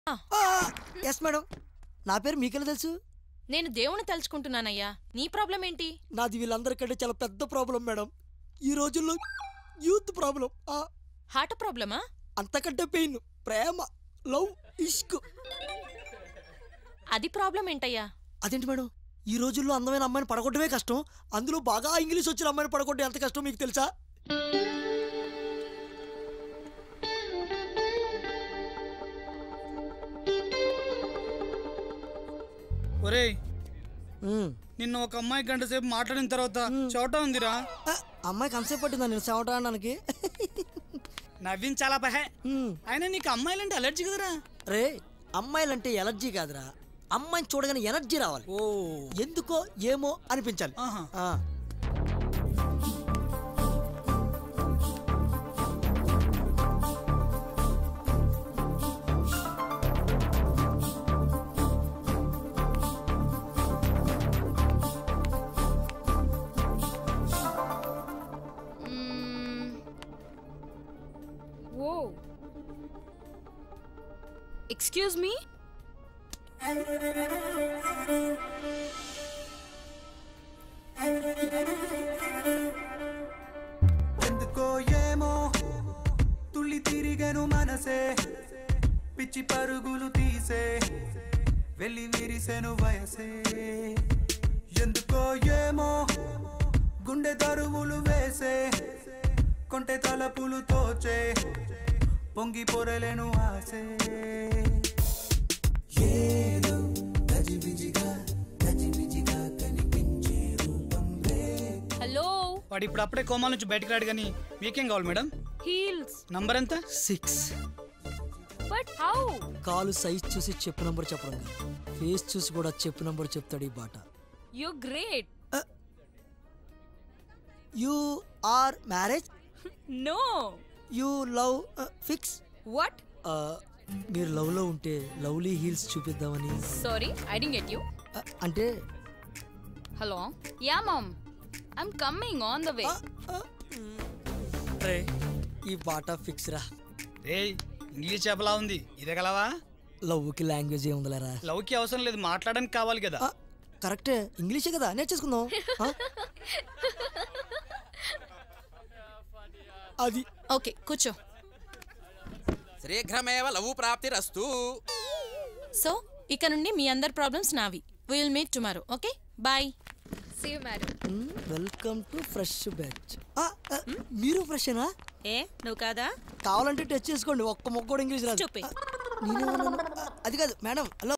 Yes madam నా పేరు మీకెలా తెలుసు నేను దేవుని తలుచుకుంటున్నానయ్యా నీ ప్రాబ్లం ఏంటి నాది వీళ్ళందరికంటే చాలా పెద్ద ప్రాబ్లం మేడం ఈ రోజుల్లో యూత్ ప్రాబ్లం ఆ, హార్ట్ ప్రాబ్లమా అంతకంటే పెయిన్ ప్రేమ లవ్ ఇష్క్ అది ప్రాబ్లం ఏంటయ్యా అదేంటి మేడం ఈ రోజుల్లో అందమైన అమ్మాయిని పడగొట్టడమే కష్టం అందులో బాగా ఇంగ్లీష్ వచ్చిన అమ్మాయిని పడగొట్టడం ఎంత కష్టం మీకు తెలుసా ఒరేయ్ ఉమ్. నిన్న ఒక అమ్మాయి గంట సేపు మాట్లాడిన తర్వాత చోట ఉందిరా ఆ, అమ్మాయి కన్సెప్ట్ పట్టిందా నేను సేవటానికి నవ్వించాలా పహే అయినా నీకు అమ్మాయిలంటే అలర్జీ కదరా రే అమ్మాయిలంటే ఎలర్జీ కాదురా అమ్మాయిని చూడగానే ఎనర్జీ రావాలి ఓ ఎందుకో ఏమో అనిపించాలి ఆహా. ఆ. Whoa. Excuse me? ఎందుకో ఏమో తుళ్ళి తిరిగెను మనసే పిచ్చి పరుగులు తీసే వెళ్ళి విరిసెను వయసే ఎందుకో ఏమో గుండె దరువులు వేసే కొంటె తలపులు తోచే పొంగి పొరలేను ఆసే ఏదో గజిబిజిగా గజిబిజిగా కనిపించే రూపం రే Hello? వాడు ఇప్పుడు అప్పుడే కోమాల నుంచి బయటకు రాడు కానీ మీకేం కావాలి మేడం Heels. నంబర్ ఎంత సిక్స్ But how? కాలు సైజ్ చూసి చెప్పు నంబర్ చెప్పడం కాదు ఫేస్ చూసి కూడా చెప్పు నంబర్ చెప్తాడు ఈ బాట You're great. You are marriage No. You love fix What? మీరు లవ్ లో ఉంటే లవ్లీ హీల్స్ చూపిద్దామని Sorry, I didn't get you. Uh, అంటే Hello? Yeah, mom. I'm coming on the way. రే ఈ బాట ఫిక్స్ రా ఏయ్ ఇంగ్లీష్ చెప్పలా ఉంది ఇదే కలవా లవ్ కి లాంగ్వేజ్ ఏముందిలేరా లవ్కి అవసరం లేదు మాట్లాడడానికి కావాలి కదా ఆ, కరెక్టే ఇంగ్లీషే కదా నేర్చేసుకుందాం ఆ? అది ఓకే కూర్చో శీఘ్రమేవ లఘు ప్రాప్తిరస్తు సో ఇక నుండి మీ అందరి ప్రాబ్లమ్స్ నావి will meet tomorrow okay bye See you, madam. Welcome to fresh batch మీరు ఫ్రెషేనా ఏ నువ్వు కాదా కావాలంటే టచ్ చేసుకోండి ఒక్క మొక్క కూడా ఇంగ్లీష్ రాదు Stupid. ఆ, నేనేమన్నాను? ఆ, అది కాదు మేడం హలో